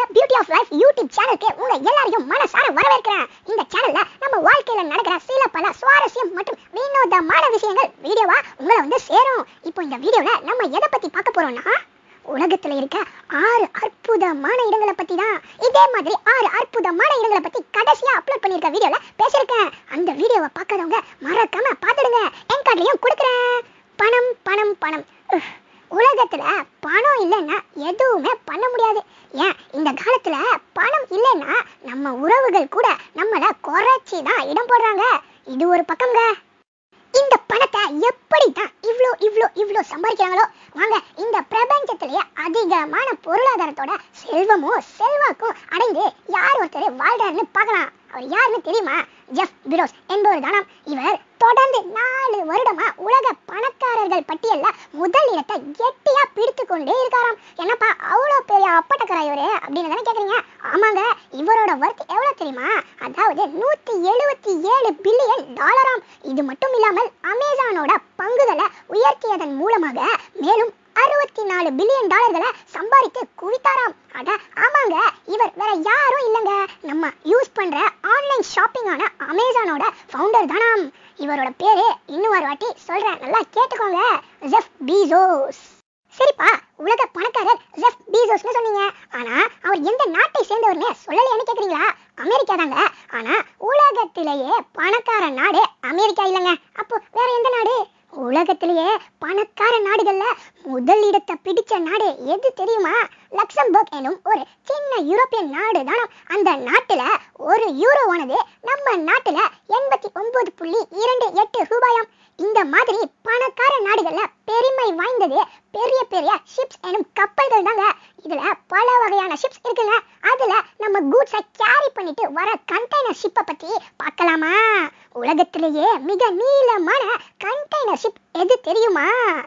Beauty of life YouTube சேனலுக்கு உங்க எல்லாரையும் மனசார வரவேற்கிறேன் இந்த சேனல்ல நம்ம வாழ்க்கையில நடக்கிற சில பல சுவாரஸ்யம் மற்றும் வினோதமான விஷயங்கள் வீடியோவா உங்களை வந்து சேரும் இப்போ இந்த வீடியோல நம்ம எதை பத்தி பார்க்க போறோம்னா உலகத்துல இருக்க ஆறு அற்புதமான இடங்களை பத்தி தான் இதே மாதிரி ஆறு அற்புதமான இடங்களை பத்தி கடைசியா அப்லோட் பண்ணிருக்க வீடியோல பேசியிருக்கேன் அந்த வீடியோவை பார்க்காதவங்க மறக்காம பார்த்துடுங்க என் கார்டுலயும் கொடுக்குறேன் பணம் பணம் பணம் உஃப். உலகத்துல பணம் இல்லைன்னா எதுவுமே பண்ண முடியாது ஏன் இந்த காலத்துல பணம் இல்லைன்னா நம்ம உறவுகள் கூட நம்மள குறைச்சி தான் இடம் போடுறாங்க இது ஒரு பக்கம்ங்க இந்த பணத்தை எப்படி தான் இவ்ளோ இவ்ளோ இவ்ளோ சம்பாதிக்கிறாங்களோ வாங்க இந்த பிரபஞ்சத்திலேயே அதிகமான பொருளாதாரத்தோட செல்வமும் செல்வாக்கும் அடைந்து யார் ஒருத்தர் வாழ்றாருன்னு பார்க்கலாம் அவர் யாருன்னு தெரியுமா ஜெஃப் பிரோஸ் என்பவர் தானாம் இவர் தொடர்ந்து நாலு வருடமா உலக பணக்காரர்கள் பட்டியல்ல முதல் இடத்தை கெட்டியா பிடித்து கொண்டே இருக்காராம் என்னப்பா அவ்வளோ பெரிய அப்பட்டக்கரா இவரு அப்படின்னு தானே கேக்குறீங்க ஆமாங்க இவரோட ஒர்த் எவ்வளவு தெரியுமா அதாவது நூத்தி எழுபத்தி ஏழு பில்லியன் டாலராம் இது மட்டும் இல்லாமல் அமேசானோட பங்குகளை உயர்த்தியதன் மூலமாக மேலும் அறுபத்தி நாலு பில்லியன் டாலர்களை சம்பாதித்து குவித்தாராம் அட ஆமாங்க இவர் வேற யாரும் இல்லைங்க நம்ம யூஸ் பண்ற ஆன்லைன் ஷாப்பிங்கான அமேசானோட ஃபவுண்டர் தானாம் இவரோட பேரு இன்னும் ஒரு வாட்டி சொல்றேன் நல்லா கேட்டுக்கோங்க ஜெஃப் பீசோஸ் சரிப்பா உலக பணக்காரர் ஜெஃப் பீசோஸ்னு சொன்னீங்க ஆனா அவர் எந்த நாட்டை சேர்ந்தவர்னு சொல்லலையான்னு கேக்குறீங்களா அமெரிக்கா தாங்க ஆனா உலகத்திலேயே பணக்கார நாடு அமெரிக்கா இல்லைங்க அப்போ வேற எந்த நாடு உலகத்திலேயே பணக்கார நாடுகள்ல முதல் இடத்தை பிடிச்ச நாடு எது தெரியுமா லக்சம்பர்க் எனும் ஒரு சின்ன யூரோப்பியன் நாடு தானே அந்த நாட்டுல ஒரு யூரோவானது நம்ம நாட்டுல எண்பத்தி ஒன்பது புள்ளி இரண்டு எட்டு ரூபாயாம் இந்த மாதிரி பணக்கார நாடுகள்ல பெருமை வாய்ந்தது பெரிய பெரிய ஷிப்ஸ் எனும் கப்பல்கள் தாங்க இதுல பல வகையான ஷிப்ஸ் இருக்குங்க அதுல நம்ம கூட்ஸை கேரி பண்ணிட்டு வர கண்டெய்னர் ஷிப்பை பத்தி பார்க்கலாமா உலகத்திலேயே மிக நீளமான கண்டெய்னர் ஷிப் எது தெரியுமா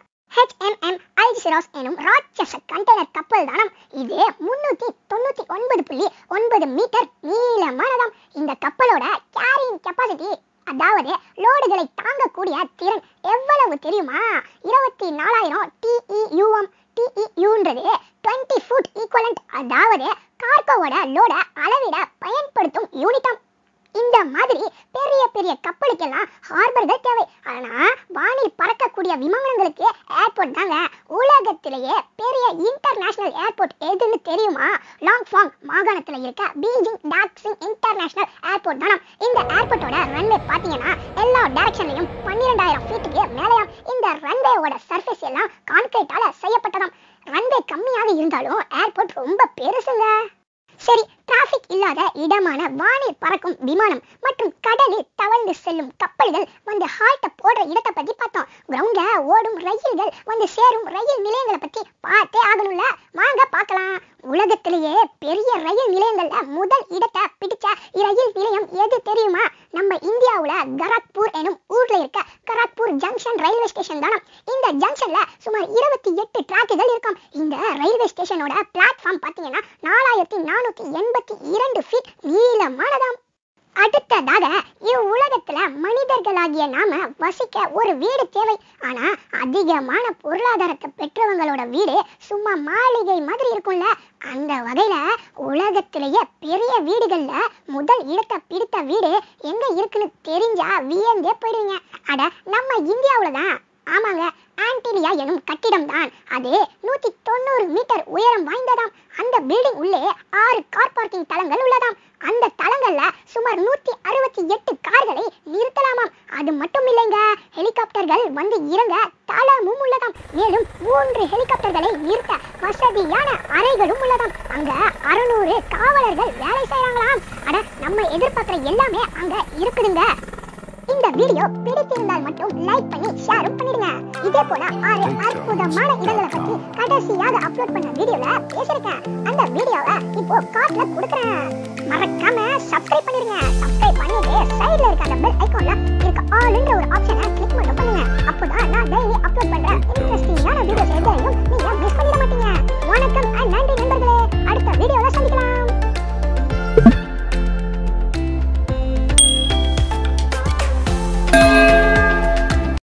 HMM அல்ஜிராஸ் எனும் ராட்சச கண்டெய்னர் கப்பல் தானம் இது முன்னூத்தி தொண்ணூத்தி ஒன்பது புள்ளி ஒன்பது மீட்டர் நீளமானதாம் இந்த கப்பலோட கேரிங் கெப்பாசிட்டி அதாவது லோடுகளை தாங்கக்கூடிய திறன் எவ்வளவு தெரியுமா இருபத்தி நாலாயிரம் டிஇயூஎம் டிஇயூன்றது டுவெண்ட்டி ஃபுட் ஈக்குவலண்ட் அதாவது கார்கோவோட லோட அளவிட பயன்படுத்தும் யூனிட்டாம் இந்த மாதிரி பெரிய பெரிய கப்பலுக்கெல்லாம் ஹார்பர்கள் தேவை ஆனா வானில் பறக்கக்கூடிய விமானங்களுக்கு ஏர்போர்ட் தாங்க உலகத்திலேயே பெரிய இன்டர்நேஷனல் ஏர்போர்ட் எதுன்னு தெரியுமா லாங்ஃபாங் மாகாணத்துல இருக்க பீஜிங் டாக்ஸிங் இன்டர்நேஷனல் ஏர்போர்ட் தானாம் இந்த ஏர்போர்ட்டோட ரன்வே பாத்தீங்கன்னா எல்லா டைரக்ஷன்லயும் பன்னிரெண்டாயிரம் ஃபீட்டுக்கு மேலேயாம் இந்த ரன்வேவோட சர்ஃபேஸ் எல்லாம் கான்கிரீட்டால செய்யப்பட்டதாம் ரன்வே கம்மியாக இருந்தாலும் ஏர்போர்ட் ரொம்ப பெருசுங்க சரி டிராபிக் இல்லாத இடமான வானில் பறக்கும் விமானம் மற்றும் கடலில் தவழ்ந்து செல்லும் கப்பல்கள் வந்து ஹால்ட்ட போடுற இடத்தை பத்தி பார்த்தோம் கிரவுண்ட்ல ஓடும் ரயில்கள் வந்து சேரும் ரயில் நிலையங்களை பத்தி பார்த்தே ஆகணும்ல வாங்க பார்க்கலாம் உலகத்திலேயே பெரிய ரயில் நிலையங்கள்ல முதல் இடத்தை பிடிச்ச ரயில் நிலையம் எது தெரியுமா நம்ம இந்தியாவுல கராக்பூர் எனும் ஊர்ல இருக்க கராக்பூர் ஜங்ஷன் ரயில்வே ஸ்டேஷன் தானே இந்த ஜங்ஷன்ல சுமார் இருபத்தி எட்டு டிராக்குகள் இருக்கும் இந்த ரயில்வே ஸ்டேஷனோட பிளாட்ஃபார்ம் பாத்தீங்கன்னா நாலாயிரத்தி நானூத்தி எண்பத்தி இரண்டு ஃபீட் நீளமானதாம் அடுத்ததாக இவ்வுலகத்துல மனிதர்களாகிய நாம வசிக்க ஒரு வீடு தேவை ஆனா அதிகமான பொருளாதாரத்தை பெற்றவங்களோட வீடு சும்மா மாளிகை மாதிரி இருக்கும்ல அந்த வகையில உலகத்திலேயே பெரிய வீடுகள்ல முதல் இடத்தை பிடித்த வீடு எங்க இருக்குன்னு தெரிஞ்சா வியந்தே போயிடுவீங்க அட நம்ம இந்தியாவுல தான் ஆமாங்க ஆன்டிலியா எனும் கட்டிடம் தான் அது நூத்தி தொண்ணூறு மீட்டர் உயரம் வாய்ந்ததாம் அந்த பில்டிங் உள்ளே ஆறு கார் பார்க்கிங் தளங்கள் உள்ளதாம் அந்த தளங்கள்ல சுமார் நூத்தி அறுபத்தி எட்டு கார்களை நிறுத்தலாமாம் அது மட்டும் இல்லைங்க ஹெலிகாப்டர்கள் வந்து இறங்க தளமும் உள்ளதாம் மேலும் மூன்று ஹெலிகாப்டர்களை நிறுத்த வசதியான அறைகளும் உள்ளதாம் அங்க அறுநூறு காவலர்கள் வேலை செய்யறாங்களாம் அட நம்ம எதிர்பார்க்கிற எல்லாமே அங்க இருக்குதுங்க இந்த வீடியோ பிடித்திருந்தால் மட்டும் லைக் பண்ணி ஷேரும் பண்ணிடுங்க இதே போல ஆறு அற்புதமான இடங்களை பத்தி கடைசியாக அப்லோட் பண்ண வீடியோல பேசிருக்கேன் அந்த வீடியோவை இப்போ கார்ட்ல கொடுக்குறேன் மறக்காம சப்ஸ்கிரைப் பண்ணிருங்க சப்ஸ்கிரைப் பண்ணிட்டு சைடுல இருக்க அந்த பெல் ஐகான்ல இருக்க ஆல்ன்ற ஒரு ஆப்ஷனை கிளிக் மட்டும்